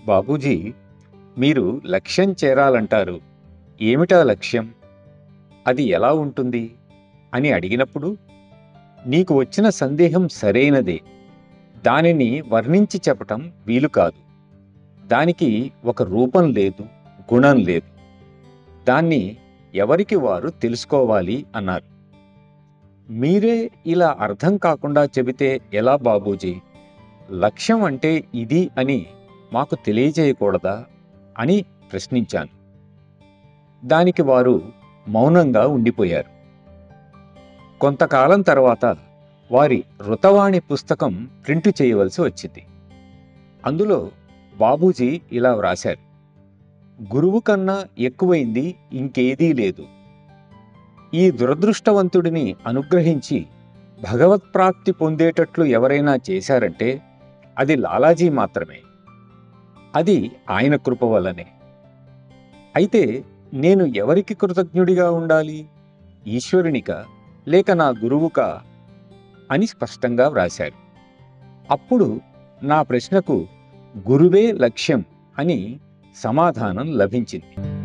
బాబూజీ మీరు లక్ష్యం చేరాలంటారు ఏమిటా లక్ష్యం అది ఎలా ఉంటుంది అని అడిగినప్పుడు నీకు వచ్చిన సందేహం సరైనదే దానిని వర్ణించి చెప్పటం వీలు కాదు దానికి ఒక రూపం లేదు గుణం లేదు దాన్ని ఎవరికి వారు తెలుసుకోవాలి అన్నారు మీరే ఇలా అర్థం కాకుండా చెబితే ఎలా బాబూజీ లక్ష్యం అంటే ఇది అని మాకు తెలియజేయకూడదా అని ప్రశ్నించాను దానికి వారు మౌనంగా ఉండిపోయారు కొంతకాలం తర్వాత వారి రుతవాణి పుస్తకం ప్రింటు చేయవలసి వచ్చింది అందులో బాబూజీ ఇలా వ్రాశారు గురువు కన్నా ఎక్కువైంది ఇంకేదీ లేదు ఈ దురదృష్టవంతుడిని అనుగ్రహించి భగవత్ప్రాప్తి పొందేటట్లు ఎవరైనా చేశారంటే అది లాలాజీ మాత్రమే అది ఆయన కృప వల్లనే అయితే నేను ఎవరికి కృతజ్ఞుడిగా ఉండాలి ఈశ్వరునిక లేక నా గురువుకా అని స్పష్టంగా వ్రాశారు అప్పుడు నా ప్రశ్నకు గురువే లక్ష్యం అని సమాధానం లభించింది